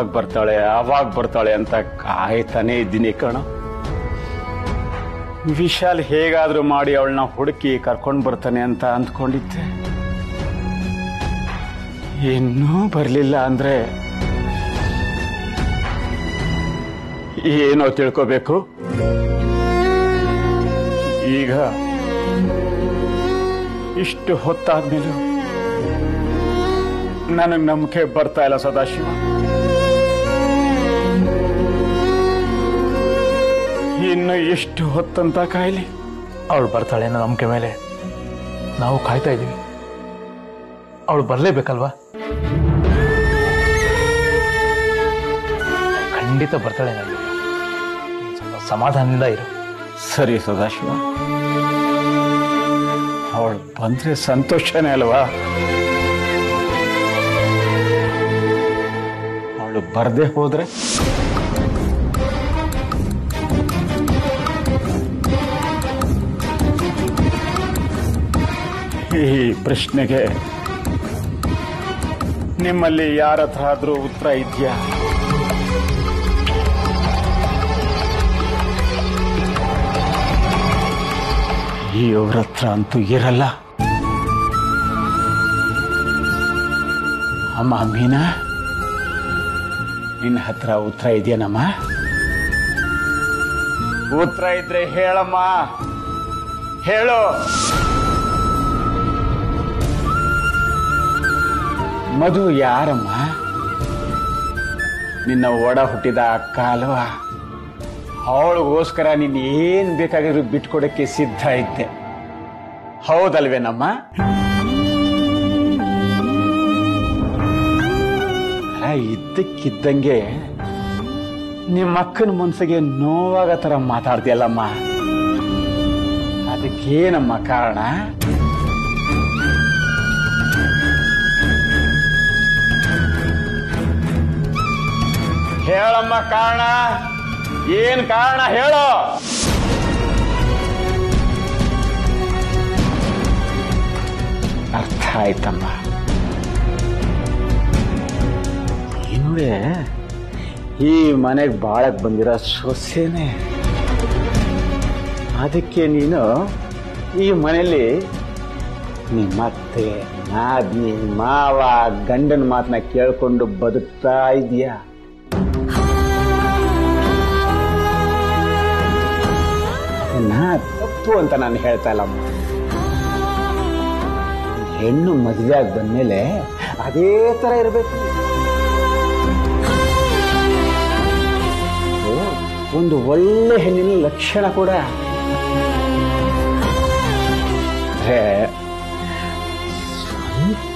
ಯಾವಾಗ ಬರ್ತಾಳೆ ಯಾವಾಗ ಬರ್ತಾಳೆ ಅಂತ ಕಾಯ್ತಾನೆ ಇದ್ದೀನಿ ಕಣ ವಿಶಾಲ್ ಹೇಗಾದ್ರೂ ಮಾಡಿ ಅವಳನ್ನ ಹುಡುಕಿ ಕರ್ಕೊಂಡು ಬರ್ತಾನೆ ಅಂತ ಅಂದ್ಕೊಂಡಿದ್ದೆ ಇನ್ನೂ ಬರಲಿಲ್ಲ ಅಂದ್ರೆ ಏನೋ ತಿಳ್ಕೋಬೇಕು ಈಗ ಇಷ್ಟು ಹೊತ್ತಾದ್ಮೇಲೂ ನನಗೆ ನಂಬಿಕೆ ಬರ್ತಾ ಇಲ್ಲ ಸದಾಶಿವ ಇನ್ನು ಎಷ್ಟು ಹೊತ್ತಂತ ಕಾಯ್ಲಿ ಅವಳು ಬರ್ತಾಳೆ ಅನ್ನೋ ನಂಬಿಕೆ ಮೇಲೆ ನಾವು ಕಾಯ್ತಾ ಇದ್ದೀವಿ ಅವಳು ಬರಲೇಬೇಕಲ್ವಾ ಖಂಡಿತ ಬರ್ತಾಳೆ ನನಗೆ ಸ್ವಲ್ಪ ಸಮಾಧಾನದಿಂದ ಇರು ಸರಿ ಸದಾಶಿವ ಅವಳು ಬಂದ್ರೆ ಸಂತೋಷನೇ ಅಲ್ವಾ ಅವಳು ಬರ್ದೇ ಹೋದ್ರೆ ಈ ಪ್ರಶ್ನೆಗೆ ನಿಮ್ಮಲ್ಲಿ ಯಾರ ಹತ್ರ ಆದ್ರೂ ಉತ್ತರ ಇದೆಯಾ ಇವ್ರ ಹತ್ರ ಅಂತೂ ಇರಲ್ಲ ಅಮ್ಮ ಮೀನಾ ನಿನ್ನ ಹತ್ರ ಉತ್ತರ ಇದೆಯೇನಮ್ಮ ಉತ್ತರ ಇದ್ರೆ ಹೇಳಮ್ಮ ಹೇಳು ಮಧು ಯಾರಮ್ಮ ನಿನ್ನ ಒಡ ಹುಟ್ಟಿದ ಅಕ್ಕ ಅಲ್ವಾ ಅವಳಿಗೋಸ್ಕರ ನೀನ್ ಏನ್ ಬೇಕಾಗಿದ್ರು ಬಿಟ್ಕೊಡಕ್ಕೆ ಸಿದ್ಧ ಇದ್ದೆ ಹೌದಲ್ವೇನಮ್ಮ ಆ, ಇದ್ದಕ್ಕಿದ್ದಂಗೆ ನಿಮ್ಮ ಅಕ್ಕನ ಮನ್ಸಿಗೆ ನೋವಾಗ ತರ ಮಾತಾಡ್ತೀಯಲ್ಲಮ್ಮ ಅದಕ್ಕೇನಮ್ಮ ಕಾರಣ ಹೇಳಮ್ಮ ಕಾರಣ ಏನ್ ಕಾರಣ ಹೇಳೋ ಅರ್ಥ ಆಯ್ತಮ್ಮ ಇನ್ವೆ ಈ ಮನೆಗೆ ಬಾಳಕ್ ಬಂದಿರೋ ಸೊಸೆನೆ ಅದಕ್ಕೆ ನೀನು ಈ ಮನೆಯಲ್ಲಿ ನಿಮ್ಮತ್ತೆ ನಾದ್ನಿ ಮಾವ ಗಂಡನ ಮಾತನ್ನ ಕೇಳ್ಕೊಂಡು ಬದುಕ್ತಾ ಇದೀಯಾ ಅದನ್ನ ತಪ್ಪು ಅಂತ ನಾನು ಹೇಳ್ತಾ ಇಲ್ಲಮ್ಮ ಹೆಣ್ಣು ಮದುವೆ ಆಗಿ ಬಂದ್ಮೇಲೆ ಅದೇ ತರ ಇರಬೇಕು ಒಂದು ಒಳ್ಳೆ ಹೆಣ್ಣಿನ ಲಕ್ಷಣ ಕೂಡ ಆದ್ರೆ ಸ್ವಂತ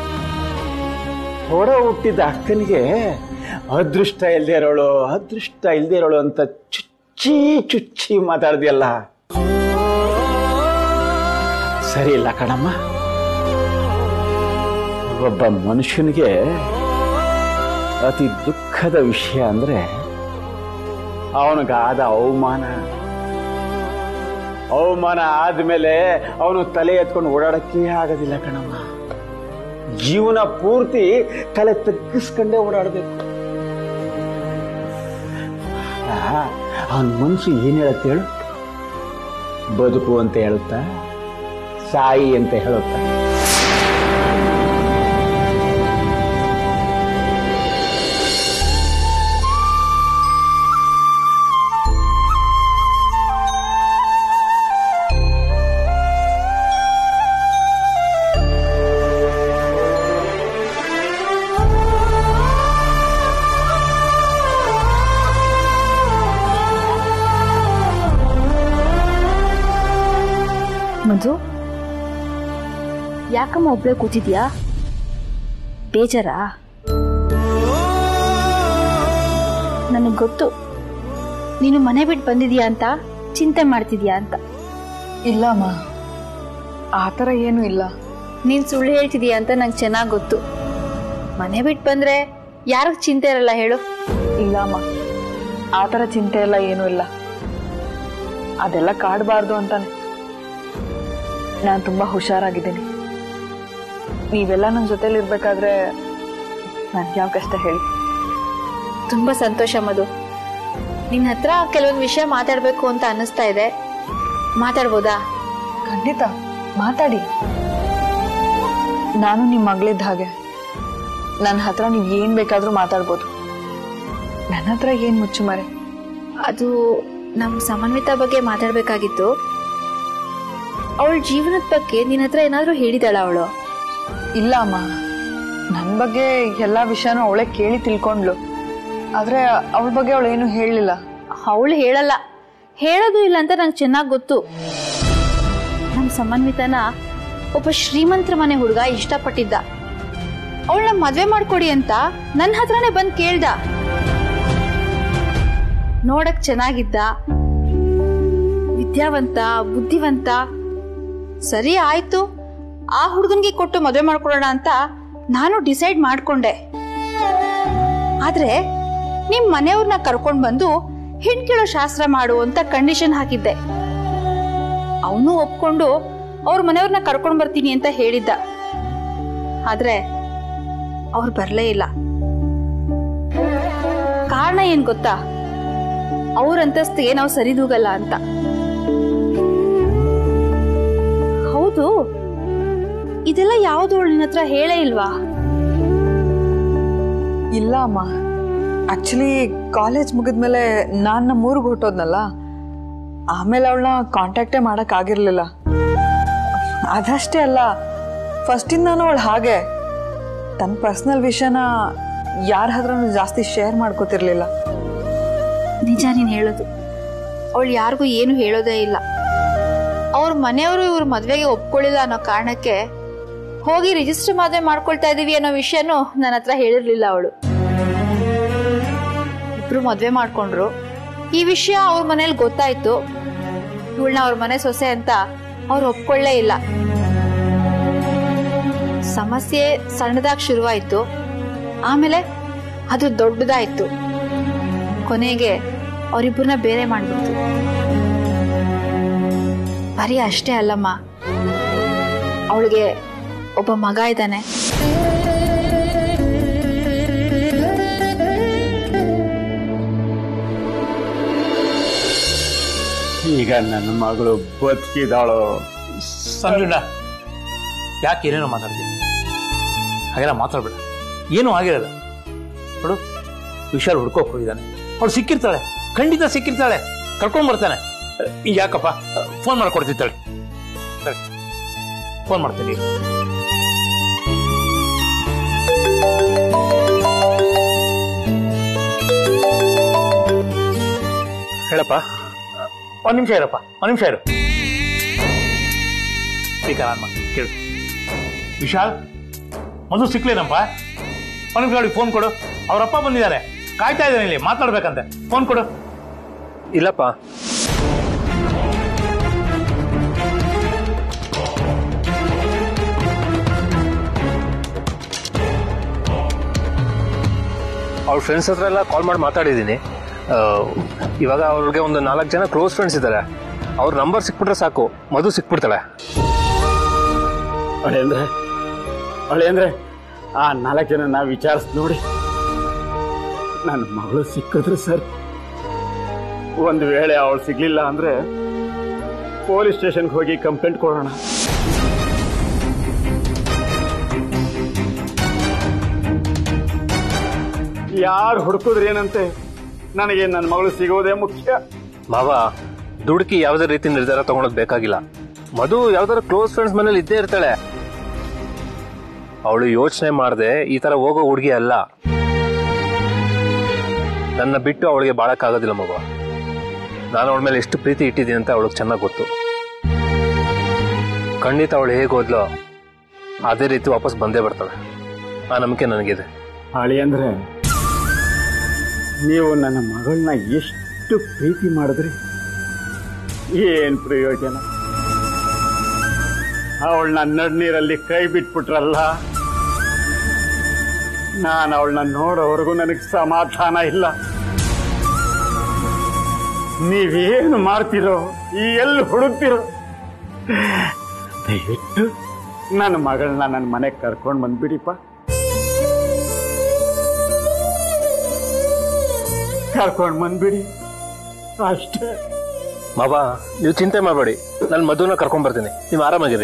ಹೊಡ ಹುಟ್ಟಿದ ಅಕ್ಕನಿಗೆ ಅದೃಷ್ಟ ಇಲ್ದೇ ಇರೋಳು ಅದೃಷ್ಟ ಇಲ್ದೇ ಇರೋಳು ಅಂತ ಚುಚ್ಚಿ ಚುಚ್ಚಿ ಮಾತಾಡ್ದಿಯಲ್ಲ ಸರಿ ಇಲ್ಲ ಕಣಮ್ಮ ಒಬ್ಬ ಮನುಷ್ಯನಿಗೆ ಅತಿ ದುಃಖದ ವಿಷಯ ಅಂದ್ರೆ ಅವನಿಗಾದ ಅವಮಾನ ಅವಮಾನ ಆದ್ಮೇಲೆ ಅವನು ತಲೆ ಎತ್ಕೊಂಡು ಓಡಾಡಕ್ಕೆ ಆಗೋದಿಲ್ಲ ಕಣಮ್ಮ ಜೀವನ ಪೂರ್ತಿ ತಲೆ ತಗ್ಗಿಸ್ಕೊಂಡೇ ಓಡಾಡಬೇಕು ಅವನ ಮನಸ್ಸು ಏನ್ ಹೇಳುತ್ತೆ ಹೇಳು ಬದುಕು ಅಂತ ಹೇಳುತ್ತಾ ಸಾಯಿ ಅಂತ ಹೇಳುತ್ತಾ ಮಧು ಯಾಕಮ್ಮ ಒಬ್ಳೆ ಕೂತಿದ್ಯಾ ಬೇಜಾರಾ ನನಗೆ ಗೊತ್ತು ನೀನು ಮನೆ ಬಿಟ್ಟು ಬಂದಿದ್ಯಾ ಅಂತ ಚಿಂತೆ ಮಾಡ್ತಿದ್ಯಾ ಅಂತ ಇಲ್ಲಮ್ಮ ಆ ಥರ ಏನೂ ಇಲ್ಲ ನೀನ್ ಸುಳ್ಳು ಹೇಳ್ತಿದೀಯ ಅಂತ ನಂಗೆ ಚೆನ್ನಾಗಿ ಗೊತ್ತು ಮನೆ ಬಿಟ್ಟು ಬಂದ್ರೆ ಯಾರಿಗ್ ಚಿಂತೆ ಇರಲ್ಲ ಹೇಳು ಇಲ್ಲಮ್ಮ ಆ ಥರ ಚಿಂತೆ ಎಲ್ಲ ಏನೂ ಇಲ್ಲ ಅದೆಲ್ಲ ಕಾಡಬಾರ್ದು ಅಂತಾನೆ ನಾನು ತುಂಬ ಹುಷಾರಾಗಿದ್ದೀನಿ ನೀವೆಲ್ಲ ನನ್ನ ಜೊತೆಲಿ ಇರ್ಬೇಕಾದ್ರೆ ನನ್ಗೆ ಯಾವ ಕಷ್ಟ ಹೇಳಿ ತುಂಬಾ ಸಂತೋಷ ಮಧು ನಿನ್ನ ಹತ್ರ ಕೆಲವೊಂದು ವಿಷಯ ಮಾತಾಡ್ಬೇಕು ಅಂತ ಅನ್ನಿಸ್ತಾ ಇದೆ ಮಾತಾಡ್ಬೋದಾ ಖಂಡಿತ ಮಾತಾಡಿ ನಾನು ನಿಮ್ಮ ಮಗಳಿದ್ದ ಹಾಗೆ ನನ್ನ ಹತ್ರ ನೀವು ಏನ್ ಬೇಕಾದ್ರೂ ಮಾತಾಡ್ಬೋದು ನನ್ನ ಹತ್ರ ಏನ್ ಮುಚ್ಚುಮರೆ ಅದು ನಮ್ಮ ಸಮನ್ವಿತ ಬಗ್ಗೆ ಮಾತಾಡ್ಬೇಕಾಗಿತ್ತು ಅವಳ ಜೀವನದ ಬಗ್ಗೆ ನಿನ್ನ ಹತ್ರ ಏನಾದ್ರೂ ಹೇಳಿದಾಳ ಅವಳು ಇಲ್ಲ ಅಮ್ಮ ನನ್ನ ಬಗ್ಗೆ ಎಲ್ಲಾ ವಿಷಯನೂ ಅವಳೇ ಕೇಳಿ ತಿಳ್ಕೊಂಡ್ಲು ಆದ್ರೆ ಅವಳ ಬಗ್ಗೆ ಅವಳು ಏನು ಹೇಳಲಿಲ್ಲ ಅವಳು ಹೇಳಲ್ಲ ಹೇಳೋದು ಇಲ್ಲ ಅಂತ ನಂಗೆ ಚೆನ್ನಾಗಿ ಗೊತ್ತು ನಮ್ಮ ಸಮನ್ವಿತನ ಒಬ್ಬ ಶ್ರೀಮಂತರ ಮನೆ ಹುಡುಗ ಇಷ್ಟಪಟ್ಟಿದ್ದ ಅವಳನ್ನ ಮದ್ವೆ ಮಾಡ್ಕೊಡಿ ಅಂತ ನನ್ನ ಹತ್ರನೇ ಬಂದು ಕೇಳ್ದ ನೋಡಕ್ ಚೆನ್ನಾಗಿದ್ದ ವಿದ್ಯಾವಂತ ಬುದ್ಧಿವಂತ ಸರಿ ಆಯ್ತು ಆ ಹುಡುಗನ್ಗೆ ಕೊಟ್ಟು ಮದುವೆ ಮಾಡ್ಕೊಳ್ಳೋಣ ಅಂತ ನಾನು ಡಿಸೈಡ್ ಮಾಡ್ಕೊಂಡೆ ಆದ್ರೆ ನಿಮ್ ಮನೆಯವ್ರನ್ನ ಕರ್ಕೊಂಡ್ ಬಂದು ಹೆಣ್ಕಿಳೋ ಶಾಸ್ತ್ರ ಮಾಡು ಅಂತ ಕಂಡೀಷನ್ ಹಾಕಿದ್ದೆ ಅವನು ಒಪ್ಕೊಂಡು ಅವ್ರ ಮನೆಯವ್ರನ್ನ ಕರ್ಕೊಂಡ್ ಬರ್ತೀನಿ ಅಂತ ಹೇಳಿದ್ದ ಆದ್ರೆ ಅವ್ರು ಬರ್ಲೇ ಇಲ್ಲ ಕಾರಣ ಏನ್ ಗೊತ್ತಾ ಅವ್ರ ಅಂತಸ್ತಿಗೆ ನಾವು ಸರಿದೂಗಲ್ಲ ಅಂತ ಹೌದು ಇದೆಲ್ಲ ಯಾವ್ದು ನಿನ್ನ ಹತ್ರ ಹೇಳೇ ಇಲ್ವಾ ಇಲ್ಲ ಅಮ್ಮ ಆಕ್ಚುಲಿ ಕಾಲೇಜ್ ಮುಗಿದ್ಮೇಲೆ ನಾನು ನಮ್ಮ ಊರಿಗೆ ಹೊಟ್ಟೋದ್ನಲ್ಲ ಆಮೇಲೆ ಅವಳನ್ನ ಕಾಂಟ್ಯಾಕ್ಟೇ ಮಾಡಕ್ ಆಗಿರ್ಲಿಲ್ಲ ಅದಷ್ಟೇ ಅಲ್ಲ ಫಸ್ಟಿಂದ ನಾನು ಅವಳು ಹಾಗೆ ತನ್ನ ಪರ್ಸ್ನಲ್ ವಿಷಯನ ಯಾರ ಹತ್ರನೂ ಜಾಸ್ತಿ ಶೇರ್ ಮಾಡ್ಕೋತಿರ್ಲಿಲ್ಲ ನಿಜ ನೀನ್ ಹೇಳೋದು ಅವಳು ಯಾರಿಗೂ ಏನು ಹೇಳೋದೇ ಇಲ್ಲ ಅವ್ರ ಮನೆಯವರು ಇವ್ರ ಮದ್ವೆಗೆ ಒಪ್ಕೊಳ್ಳಿಲ್ಲ ಅನ್ನೋ ಕಾರಣಕ್ಕೆ ಹೋಗಿ ರಿಜಿಸ್ಟರ್ ಮದುವೆ ಮಾಡ್ಕೊಳ್ತಾ ಇದೀವಿ ಅನ್ನೋ ವಿಷಯನೂ ನನ್ನ ಹತ್ರ ಹೇಳಿರ್ಲಿಲ್ಲ ಅವಳು ಇಬ್ರು ಮದ್ವೆ ಮಾಡ್ಕೊಂಡ್ರು ಈ ವಿಷಯ ಅವ್ರ ಮನೇಲಿ ಗೊತ್ತಾಯ್ತು ಇವಳನ್ನ ಅವ್ರ ಮನೆ ಸೊಸೆ ಅಂತ ಅವ್ರು ಒಪ್ಕೊಳ್ಳೇ ಇಲ್ಲ ಸಮಸ್ಯೆ ಸಣ್ಣದಾಗಿ ಶುರುವಾಯ್ತು ಆಮೇಲೆ ಅದು ದೊಡ್ಡದಾಯ್ತು ಕೊನೆಗೆ ಅವರಿಬ್ಬರನ್ನ ಬೇರೆ ಮಾಡ್ಬಿಡ್ತು ಬರೀ ಅಷ್ಟೇ ಅಲ್ಲಮ್ಮ ಅವಳಿಗೆ ಒಬ್ಬ ಮಗ ಇದ್ದಾನೆ ಈಗ ನನ್ನ ಮಗಳು ಬದುಕಿದಾಳು ಸಂಜುಂಡ ಯಾಕೆ ಏನೇನೋ ಮಾತಾಡ್ತೀನಿ ಹಾಗೆಲ್ಲ ಮಾತಾಡ್ಬೇಡ ಏನೂ ಆಗಿರಲ್ಲ ನೋಡು ವಿಶಾಲ್ ಹುಡ್ಕೋಕ್ ಹೋಗಿದ್ದಾನೆ ಅವಳು ಸಿಕ್ಕಿರ್ತಾಳೆ ಖಂಡಿತ ಸಿಕ್ಕಿರ್ತಾಳೆ ಕರ್ಕೊಂಡ್ ಬರ್ತಾನೆ ಈಗ ಯಾಕಪ್ಪ ಫೋನ್ ಮಾಡ್ಕೊಡ್ತಿದ್ದಾಳೆ ಫೋನ್ ಮಾಡ್ತೀನಿ ಹೇಳಪ್ಪ ಒಂದ್ ನಿಮಿಷ ಇರಪ್ಪ ಒಂದ್ ನಿಮಿಷ ಇರು ಸ್ಪೀಕರ್ ಆನ್ ಮಾಡಿ ಕೇಳು ವಿಶಾಲ್ ಮಧು ಸಿಕ್ಲೇನಪ್ಪ ಒಂದ್ ನಿಮಿಷ ಅವಳಿಗೆ ಫೋನ್ ಕೊಡು ಅವರಪ್ಪ ಬಂದಿದ್ದಾರೆ ಕಾಯ್ತಾ ಇದ್ದಾನೆ ಇಲ್ಲಿ ಮಾತಾಡ್ಬೇಕಂತೆ ಫೋನ್ ಕೊಡು ಇಲ್ಲಪ್ಪ ಅವ್ರ ಫ್ರೆಂಡ್ಸ್ ಹತ್ರ ಎಲ್ಲ ಕಾಲ್ ಮಾಡಿ ಮಾತಾಡಿದ್ದೀನಿ ಆ, ಇವಾಗ ಅವ್ರಿಗೆ ಒಂದು ನಾಲ್ಕು ಜನ ಕ್ಲೋಸ್ ಫ್ರೆಂಡ್ಸ್ ಇದ್ದಾರೆ ಅವ್ರ ನಂಬರ್ ಸಿಕ್ಬಿಟ್ರೆ ಸಾಕು ಮಧು ಸಿಕ್ಬಿಡ್ತಾಳೆ ಅವಳೆ ಅಂದ್ರೆ ಅವಳೆ ಅಂದ್ರೆ ಆ ನಾಲ್ಕು ಜನ ನಾ ವಿಚಾರಿಸ್ ನೋಡಿ ನನ್ನ ಮಗಳು ಸಿಕ್ಕಿದ್ರೆ ಸರ್ ಒಂದು ವೇಳೆ ಅವಳು ಸಿಗ್ಲಿಲ್ಲ ಅಂದ್ರೆ ಪೊಲೀಸ್ ಸ್ಟೇಷನ್ಗೆ ಹೋಗಿ ಕಂಪ್ಲೇಂಟ್ ಕೊಡೋಣ ಯಾರು ಹುಡುಕಿದ್ರೆ ಏನಂತೆ ನನಗೆ ನನ್ನ ಮಗಳು ಸಿಗೋದೇ ಮುಖ್ಯ ಮಾವ ದುಡುಕಿ ಯಾವುದೇ ರೀತಿ ನಿರ್ಧಾರ ತಗೊಳೋದು ಬೇಕಾಗಿಲ್ಲ ಮಧು ಯಾವ್ದಾರ ಕ್ಲೋಸ್ ಫ್ರೆಂಡ್ಸ್ ಮನೇಲಿ ಇದ್ದೇ ಇರ್ತಾಳೆ ಅವಳು ಯೋಚನೆ ಮಾಡದೆ ಈ ತರ ಹೋಗೋ ಹುಡುಗಿ ಅಲ್ಲ ನನ್ನ ಬಿಟ್ಟು ಅವಳಿಗೆ ಬಾಳಕ್ಕಾಗೋದಿಲ್ಲ ಮಗು ನಾನು ಅವಳ ಮೇಲೆ ಎಷ್ಟು ಪ್ರೀತಿ ಇಟ್ಟಿದ್ದೀನಿ ಅಂತ ಅವಳಿಗೆ ಚೆನ್ನಾಗಿ ಗೊತ್ತು ಖಂಡಿತ ಅವಳು ಹೇಗೆ ಹೋದ್ಲೋ ಅದೇ ರೀತಿ ವಾಪಸ್ ಬಂದೇ ಬರ್ತಾಳೆ ಆ ನಂಬಿಕೆ ನನಗಿದೆ ಹಾಳಿ ಅಂದ್ರೆ ನೀವು ನನ್ನ ಮಗಳನ್ನ ಎಷ್ಟು ಪ್ರೀತಿ ಮಾಡಿದ್ರಿ ಏನ್ ಪ್ರಯೋಜನ ಅವಳನ್ನ ನಡ್ನೀರಲ್ಲಿ ಕೈ ಬಿಟ್ಬಿಟ್ರಲ್ಲ ನಾನು ಅವಳನ್ನ ನೋಡೋವರೆಗೂ ನನಗೆ ಸಮಾಧಾನ ಇಲ್ಲ ನೀವೇನು ಮಾಡ್ತಿರೋ ಈ ಎಲ್ಲಿ ಹುಡುಕ್ತಿರೋ ದಯವಿಟ್ಟು ನನ್ನ ಮಗಳನ್ನ ನನ್ನ ಮನೆಗೆ ಕರ್ಕೊಂಡು ಬಂದ್ಬಿಡಿಪ್ಪ ಕರ್ಕೊಂಡು ಬಂದ್ಬಿಡಿ ಅಷ್ಟೇ ಮಾವ ನೀವು ಚಿಂತೆ ಮಾಡಬೇಡಿ ನಾನು ಮಧುನ ಕರ್ಕೊಂಡ್ ಬರ್ತೀನಿ ನೀವು ಆರಾಮಾಗಿರಿ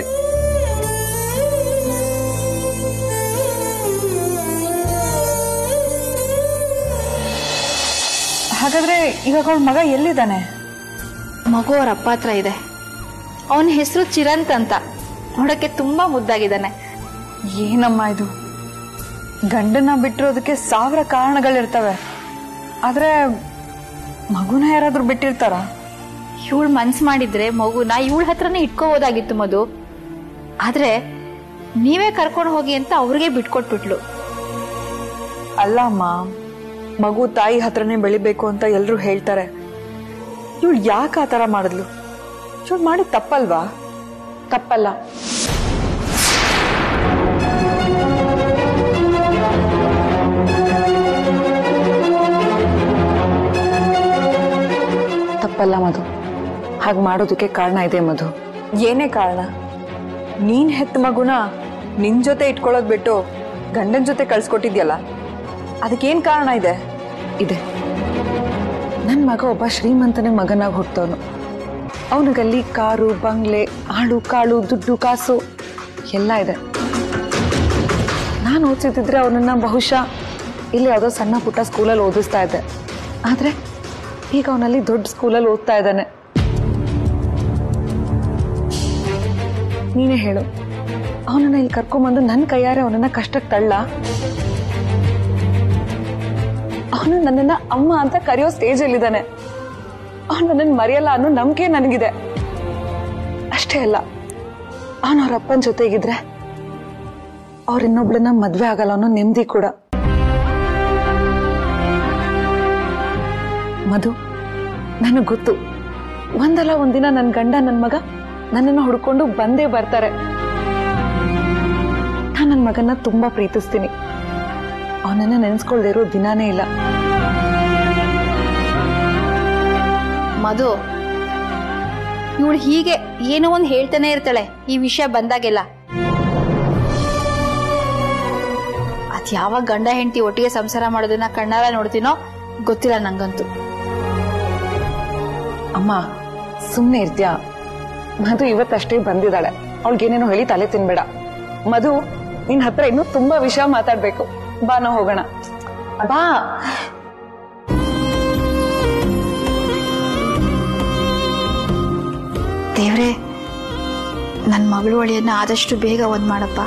ಹಾಗಾದ್ರೆ ಇವಾಗ ಅವಳ ಮಗ ಎಲ್ಲಿದ್ದಾನೆ ಮಗು ಅವ್ರ ಅಪ್ಪ ಹತ್ರ ಇದೆ ಅವನ ಹೆಸರು ಚಿರಂತ್ ಅಂತ ನೋಡಕ್ಕೆ ತುಂಬಾ ಮುದ್ದಾಗಿದ್ದಾನೆ ಏನಮ್ಮ ಇದು ಗಂಡನ ಬಿಟ್ಟಿರೋದಕ್ಕೆ ಸಾವಿರ ಕಾರಣಗಳಿರ್ತವೆ ಆದ್ರೆ ಮಗುನ ಯಾರಾದ್ರೂ ಬಿಟ್ಟಿರ್ತಾರ ಇವಳು ಮನ್ಸ್ ಮಾಡಿದ್ರೆ ಮಗುನ ಇವಳ ಹತ್ರನೇ ಇಟ್ಕೋಬೋದಾಗಿತ್ತು ಮಧು ಆದ್ರೆ ನೀವೇ ಕರ್ಕೊಂಡು ಹೋಗಿ ಅಂತ ಅವ್ರಿಗೆ ಬಿಟ್ಕೊಟ್ಬಿಟ್ಲು ಅಲ್ಲ ಅಮ್ಮ ಮಗು ತಾಯಿ ಹತ್ರನೇ ಬೆಳಿಬೇಕು ಅಂತ ಎಲ್ರು ಹೇಳ್ತಾರೆ ಇವಳು ಯಾಕೆ ಆ ಥರ ಮಾಡಿದ್ಲು ಇವಳು ಮಾಡಿದ್ ತಪ್ಪಲ್ವಾ ತಪ್ಪಲ್ಲ ತಪ್ಪಲ್ಲ ಮಧು ಹಾಗೆ ಮಾಡೋದಕ್ಕೆ ಕಾರಣ ಇದೆ ಮಧು ಏನೇ ಕಾರಣ ನೀನ್ ಹೆತ್ತ ಮಗುನ ನಿನ್ ಜೊತೆ ಇಟ್ಕೊಳ್ಳೋದ್ ಬಿಟ್ಟು ಗಂಡನ ಜೊತೆ ಕಳ್ಸ್ಕೊಟ್ಟಿದ್ಯಲ್ಲ ಅದಕ್ಕೇನ್ ಕಾರಣ ಇದೆ ಇದೆ ನನ್ನ ಮಗ ಒಬ್ಬ ಶ್ರೀಮಂತನ ಮಗನಾಗಿ ಹುಟ್ಟವನು ಅವನಿಗಲ್ಲಿ ಕಾರು ಬಂಗ್ಲೆ ಆಳು ಕಾಳು ದುಡ್ಡು ಕಾಸು ಎಲ್ಲ ಇದೆ ನಾನು ಓದಿಸಿದ್ರೆ ಅವನನ್ನ ಬಹುಶಃ ಇಲ್ಲಿ ಯಾವುದೋ ಸಣ್ಣ ಪುಟ್ಟ ಸ್ಕೂಲಲ್ಲಿ ಓದಿಸ್ತಾ ಇದ್ದೆ ಆದ್ರೆ ಈಗ ಅವನಲ್ಲಿ ದೊಡ್ಡ ಸ್ಕೂಲಲ್ಲಿ ಓದ್ತಾ ಇದ್ದಾನೆ ನೀನೇ ಹೇಳು ಅವನನ್ನ ಇಲ್ಲಿ ಕರ್ಕೊಂಬಂದು ನನ್ನ ಕೈಯಾರೆ ಅವನನ್ನ ಕಷ್ಟಕ್ಕೆ ತಳ್ಳ ಅವನು ನನ್ನನ್ನ ಅಮ್ಮ ಅಂತ ಕರೆಯೋ ಸ್ಟೇಜ್ ಅಲ್ಲಿದ್ದಾನೆ ಅವನು ನನ್ನನ್ನು ಮರೆಯಲ್ಲ ಅನ್ನೋ ನಂಬಿಕೆ ನನಗಿದೆ ಅಷ್ಟೇ ಅಲ್ಲ ಅವನ ಅವ್ರ ಅಪ್ಪನ ಜೊತೆಗಿದ್ರೆ ಅವ್ರ ಇನ್ನೊಬ್ಳನ್ನ ಮದ್ವೆ ಆಗಲ್ಲ ಅನ್ನೋ ನೆಮ್ಮದಿ ಕೂಡ ಮಧು ನನಗೆ ಗೊತ್ತು ಒಂದಲ್ಲ ಒಂದಿನ ನನ್ನ ಗಂಡ ನನ್ನ ಮಗ ನನ್ನನ್ನು ಹುಡ್ಕೊಂಡು ಬಂದೇ ಬರ್ತಾರೆ ನಾನು ನನ್ನ ಮಗನ್ನ ತುಂಬಾ ಪ್ರೀತಿಸ್ತೀನಿ ಅವನನ್ನ ನೆನೆಸ್ಕೊಳ್ದೇ ಇರೋ ದಿನಾನೇ ಇಲ್ಲ ಮಧು ಇವಳು ಹೀಗೆ ಏನೋ ಒಂದು ಹೇಳ್ತಾನೆ ಇರ್ತಾಳೆ ಈ ವಿಷಯ ಬಂದಾಗೆಲ್ಲ ಅದ್ ಯಾವಾಗ ಗಂಡ ಹೆಂಡತಿ ಒಟ್ಟಿಗೆ ಸಂಸಾರ ಮಾಡೋದನ್ನ ಕಣ್ಣಾರ ನೋಡ್ತೀನೋ ಗೊತ್ತಿಲ್ಲ ನಂಗಂತೂ ಅಮ್ಮ ಸುಮ್ಮನೆ ಇರ್ತ್ಯಾ ಮಧು ಇವತ್ತಷ್ಟೇ ಬಂದಿದ್ದಾಳೆ ಅವಳಿಗೇನೇನೋ ಹೇಳಿ ತಲೆ ತಿನ್ಬೇಡ ಮಧು ನಿನ್ ಹತ್ರ ಇನ್ನೂ ತುಂಬಾ ವಿಷಯ ಮಾತಾಡ್ಬೇಕು ಬಾ ನಾವು ಹೋಗೋಣ ಬಾ ದೇವ್ರೆ ನನ್ನ ಮಗಳು ಒಳಿಯನ್ನ ಆದಷ್ಟು ಬೇಗ ಒಂದ್ ಮಾಡಪ್ಪ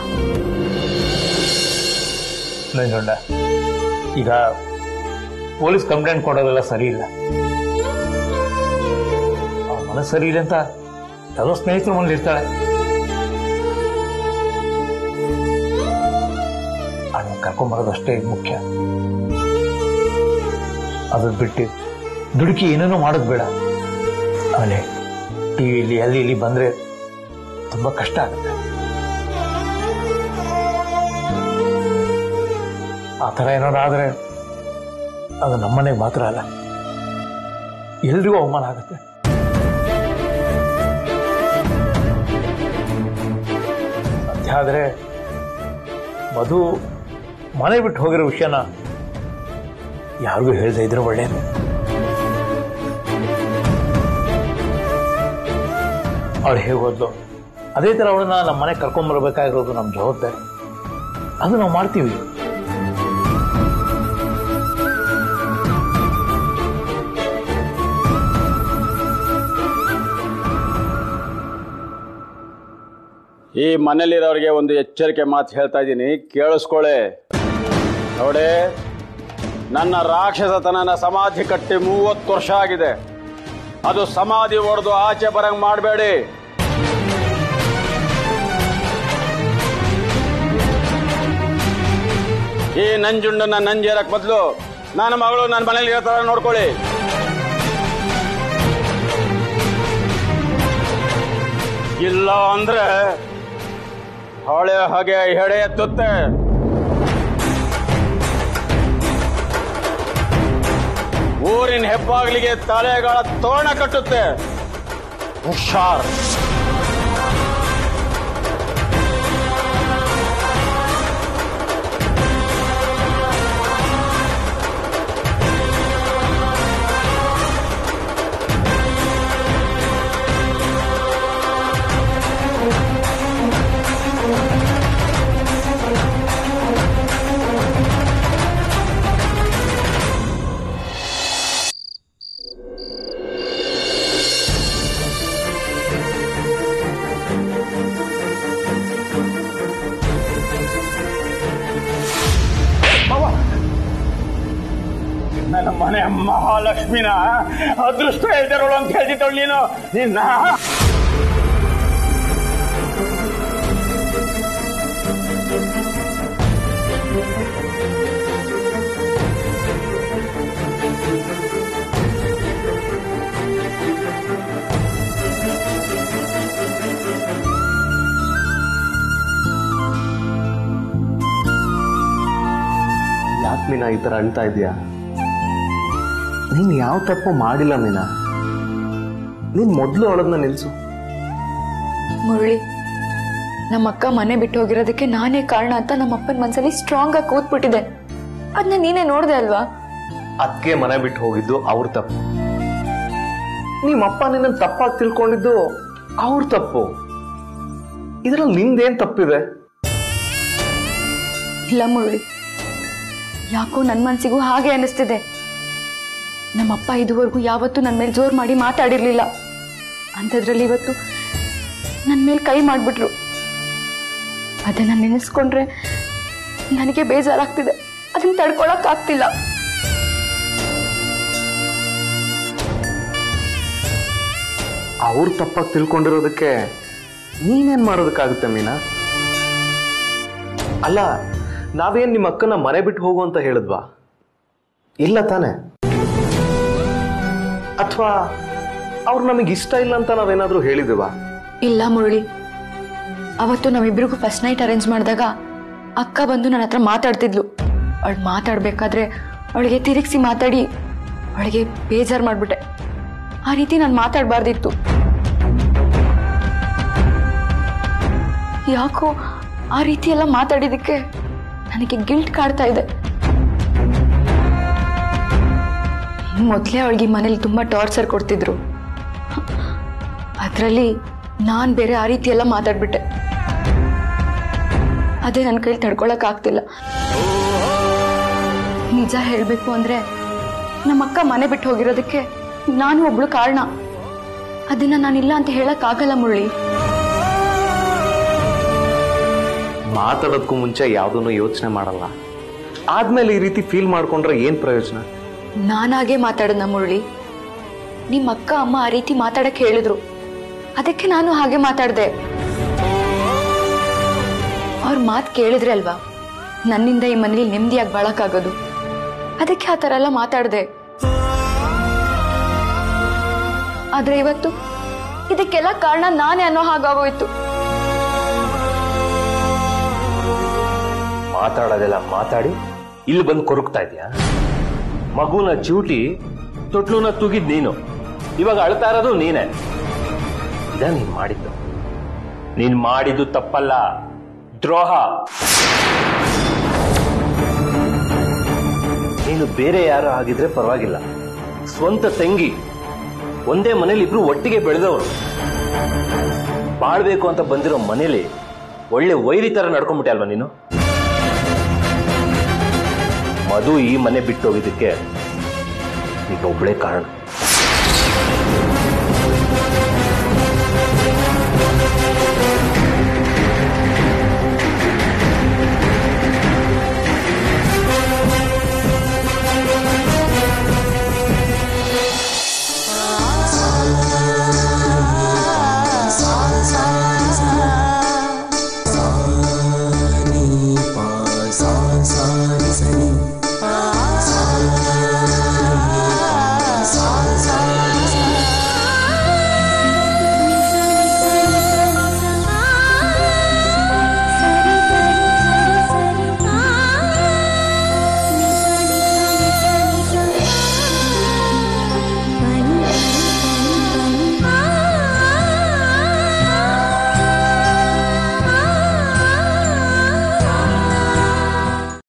ನಂಜುಂಡ ಈಗ ಪೊಲೀಸ್ ಕಂಪ್ಲೇಂಟ್ ಕೊಡೋದೆಲ್ಲ ಸರಿ ಇಲ್ಲ ಅವ್ರ ಮನಸ್ಸು ಸರಿ ಇಲ್ಲ ಅಂತ ಯಾವುದೋ ಸ್ನೇಹಿತರು ಮನೇಲಿ ಇರ್ತಾಳೆ ಅದನ್ನ ಕರ್ಕೊಂಬರೋದು ಅಷ್ಟೇ ಮುಖ್ಯ ಅದ್ರ ಬಿಟ್ಟು ದುಡುಕಿ ಏನೇನೋ ಮಾಡೋದು ಬೇಡ ಆಮೇಲೆ ಟಿವಿಲಿ ಅಲ್ಲಿ ಇಲ್ಲಿ ಬಂದ್ರೆ ತುಂಬಾ ಕಷ್ಟ ಆಗುತ್ತೆ ಆ ಥರ ಏನಾದ್ರು ಆದ್ರೆ ಅದು ನಮ್ಮನೆಗೆ ಮಾತ್ರ ಅಲ್ಲ ಎಲ್ರಿಗೂ ಅವಮಾನ ಆಗುತ್ತೆ ಸತ್ಯ ಆದ್ರೆ ಮಧು ಮನೆ ಬಿಟ್ಟು ಹೋಗಿರೋ ವಿಷಯನ ಯಾರಿಗೂ ಹೇಳ್ದೆ ಇದ್ರೆ ಒಳ್ಳೇದು ಅವಳು ಹೇಗೆ ಹೋದ್ಲು ಅದೇ ಥರ ಅವಳನ್ನ ನಮ್ಮ ಮನೆಗೆ ಕರ್ಕೊಂಬರ್ಬೇಕಾಗಿರೋದು ನಮ್ಮ ಜವಾಬ್ದಾರಿ ಅದು ನಾವು ಮಾಡ್ತೀವಿ ಈ ಮನೇಲಿರೋರಿಗೆ ಒಂದು ಎಚ್ಚರಿಕೆ ಮಾತು ಹೇಳ್ತಾ ಇದ್ದೀನಿ ಕೇಳಿಸ್ಕೊಳ್ಳಿ ನೋಡಿ ನನ್ನ ರಾಕ್ಷಸತನನ ಸಮಾಧಿ ಕಟ್ಟಿ ಮೂವತ್ತು ವರ್ಷ ಆಗಿದೆ ಅದು ಸಮಾಧಿ ಒಡೆದು ಆಚೆ ಬರಂಗ್ ಮಾಡಬೇಡಿ ಈ ನಂಜುಂಡನ್ನ ನಂಜೇರಕ್ ಬದಲು ನನ್ನ ಮಗಳು ನನ್ನ ಮನೇಲಿ ಇರೋ ಥರ ನೋಡ್ಕೊಳ್ಳಿ ಇಲ್ಲ ಅಂದ್ರೆ ಹೊಳೆ ಹಾಗೆ ಹೆಡೆ ಎತ್ತುತ್ತೆ ಊರಿನ ಹೆಬ್ಬಾಗ್ಲಿಗೆ ತಲೆಗಳ ತೋರಣ ಕಟ್ಟುತ್ತೆ ಹುಷಾರ್ ಮನೆ ಮಹಾಲಕ್ಷ್ಮಿನ ಅದೃಷ್ಟ ಇದ್ದಾರೋಳು ಅಂತ ಹೇಳ್ತಿದ್ದವಳು ನೀನು ನಿನ್ನ ಯಾಕೆ ಮೀನಾ ಈ ಥರ ಅಳ್ತಾ ಇದೆಯಾ ನೀನು ಯಾವ ತಪ್ಪು ಮಾಡಿಲ್ಲ ಮೀನಾ ನೀನು ಮೊದಲು ಅವಳನ್ನ ನಿಲ್ಸು ಮುರಳಿ ನಮ್ಮ ಅಕ್ಕ ಮನೆ ಬಿಟ್ಟು ಹೋಗಿರೋದಕ್ಕೆ ನಾನೇ ಕಾರಣ ಅಂತ ನಮ್ಮ ಅಪ್ಪನ ಮನ್ಸಲ್ಲಿ ಸ್ಟ್ರಾಂಗ್ ಆಗಿ ಕೂತ್ಬಿಟ್ಟಿದೆ ಅದನ್ನ ನೀನೇ ನೋಡ್ದೆ ಅಲ್ವಾ ಅದಕ್ಕೆ ಮನೆ ಬಿಟ್ಟು ಹೋಗಿದ್ದು ಅವ್ರ ತಪ್ಪು ನಿಮ್ಮಪ್ಪ ನಿನ್ನ ತಪ್ಪಾಗಿ ತಿಳ್ಕೊಂಡಿದ್ದು ಅವ್ರ ತಪ್ಪು ಇದರಲ್ಲಿ ನಿಂದೇನ್ ತಪ್ಪಿದೆ ಇಲ್ಲ ಮುರಳಿ ಯಾಕೋ ನನ್ನ ಮನ್ಸಿಗೂ ಹಾಗೆ ಅನಿಸ್ತಿದೆ ನಮ್ಮಪ್ಪ ಇದುವರೆಗೂ ಯಾವತ್ತೂ ನನ್ನ ಮೇಲೆ ಜೋರ್ ಮಾಡಿ ಮಾತಾಡಿರ್ಲಿಲ್ಲ ಅಂಥದ್ರಲ್ಲಿ ಇವತ್ತು ನನ್ನ ಮೇಲೆ ಕೈ ಮಾಡಿಬಿಟ್ರು ಅದನ್ನ ನೆನೆಸ್ಕೊಂಡ್ರೆ ನನಗೆ ಬೇಜಾರಾಗ್ತಿದೆ ಅದನ್ನ ತಡ್ಕೊಳಕ್ ಆಗ್ತಿಲ್ಲ ಅವ್ರ ತಪ್ಪಾಗಿ ತಿಳ್ಕೊಂಡಿರೋದಕ್ಕೆ ನೀನೇನ್ ಮಾಡೋದಕ್ಕಾಗುತ್ತೆ ಮೀನಾ ಅಲ್ಲ ನಾವೇನ್ ನಿಮ್ಮ ಅಕ್ಕನ ಮನೆ ಬಿಟ್ಟು ಹೋಗು ಅಂತ ಹೇಳಿದ್ವಾ ಇಲ್ಲ ತಾನೆ ಅಥವಾ ಅವ್ರು ನಮಗೆ ಇಷ್ಟ ಇಲ್ಲ ಅಂತ ನಾವೇನಾದ್ರೂ ಹೇಳಿದಿವಾ ಇಲ್ಲ ಮುರಳಿ ಅವತ್ತು ನಮ್ಮಿಬ್ರಿಗೂ ಫಸ್ಟ್ ನೈಟ್ ಅರೇಂಜ್ ಮಾಡಿದಾಗ ಅಕ್ಕ ಬಂದು ನನ್ನ ಹತ್ರ ಮಾತಾಡ್ತಿದ್ಲು ಅವಳು ಮಾತಾಡ್ಬೇಕಾದ್ರೆ ಅವಳಿಗೆ ತಿರುಗಿಸಿ ಮಾತಾಡಿ ಅವಳಿಗೆ ಬೇಜಾರು ಮಾಡ್ಬಿಟ್ಟೆ ಆ ರೀತಿ ನಾನು ಮಾತಾಡಬಾರ್ದಿತ್ತು ಯಾಕೋ ಆ ರೀತಿ ಎಲ್ಲ ಮಾತಾಡಿದಕ್ಕೆ ನನಗೆ ಗಿಲ್ಟ್ ಕಾಡ್ತಾ ಇದೆ ಮೊದಲೇ ಅವಳಿಗೆ ಮನೇಲಿ ತುಂಬ ಟಾರ್ಚರ್ ಕೊಡ್ತಿದ್ರು ಅದರಲ್ಲಿ ನಾನು ಬೇರೆ ಆ ರೀತಿ ಎಲ್ಲ ಮಾತಾಡ್ಬಿಟ್ಟೆ ಅದೇ ನನ್ನ ಕೈಲಿ ತಡ್ಕೊಳಕ್ ಆಗ್ತಿಲ್ಲ ನಿಜ ಹೇಳಬೇಕು ಅಂದ್ರೆ ನಮ್ಮ ಅಕ್ಕ ಮನೆ ಬಿಟ್ಟು ಹೋಗಿರೋದಕ್ಕೆ ನಾನು ಒಬ್ಳು ಕಾರಣ ಅದನ್ನ ನಾನಿಲ್ಲ ಅಂತ ಹೇಳಕ್ ಆಗಲ್ಲ ಮುರಳಿ ಮಾತಾಡೋದಕ್ಕೂ ಮುಂಚೆ ಯಾವುದನ್ನು ಯೋಚನೆ ಮಾಡಲ್ಲ ಆದ್ಮೇಲೆ ಈ ರೀತಿ ಫೀಲ್ ಮಾಡ್ಕೊಂಡ್ರೆ ಏನ್ ಪ್ರಯೋಜನ ನಾನಾಗೆ ಮಾತಾಡೋಣ ಮುರಳಿ ನಿಮ್ಮ ಅಕ್ಕ ಅಮ್ಮ ಆ ರೀತಿ ಮಾತಾಡಕ್ ಹೇಳಿದ್ರು ಅದಕ್ಕೆ ನಾನು ಹಾಗೆ ಮಾತಾಡ್ದೆ ಅವ್ರ ಮಾತು ಕೇಳಿದ್ರೆ ಅಲ್ವಾ ನನ್ನಿಂದ ಈ ಮನೇಲಿ ನೆಮ್ಮದಿಯಾಗಿ ಬಾಳಕ್ಕಾಗೋದು ಅದಕ್ಕೆ ಆ ಥರ ಎಲ್ಲ ಮಾತಾಡ್ದೆ ಆದ್ರೆ ಇವತ್ತು ಇದಕ್ಕೆಲ್ಲ ಕಾರಣ ನಾನೇ ಅನ್ನೋ ಹಾಗಾಗೋಯ್ತು ಮಾತಾಡೋದೆಲ್ಲ ಮಾತಾಡಿ ಇಲ್ಲಿ ಬಂದು ಕೊರಗ್ತಾ ಇದೆಯಾ ಮಗುನ ಚೂಟಿ ತೊಟ್ಲುನ ತೂಗಿದ್ ನೀನು ಇವಾಗ ಅಳ್ತಾ ಇರೋದು ನೀನೇ ಇದ ನೀನ್ ಮಾಡಿದ್ದು ನೀನ್ ಮಾಡಿದ್ದು ತಪ್ಪಲ್ಲ ದ್ರೋಹ ನೀನು ಬೇರೆ ಯಾರು ಆಗಿದ್ರೆ ಪರವಾಗಿಲ್ಲ ಸ್ವಂತ ತಂಗಿ ಒಂದೇ ಮನೇಲಿ ಇಬ್ರು ಒಟ್ಟಿಗೆ ಬೆಳೆದವರು ಬಾಳ್ಬೇಕು ಅಂತ ಬಂದಿರೋ ಮನೇಲಿ ಒಳ್ಳೆ ವೈರಿ ತರ ನಡ್ಕೊಂಡ್ಬಿಟ್ಟೆ ಅಲ್ವಾ ನೀನು ಮಧು ಈ ಮನೆ ಬಿಟ್ಟು ಹೋಗಿದ್ದಕ್ಕೆ ಈಗ ಒಬ್ಬಳೇ ಕಾರಣ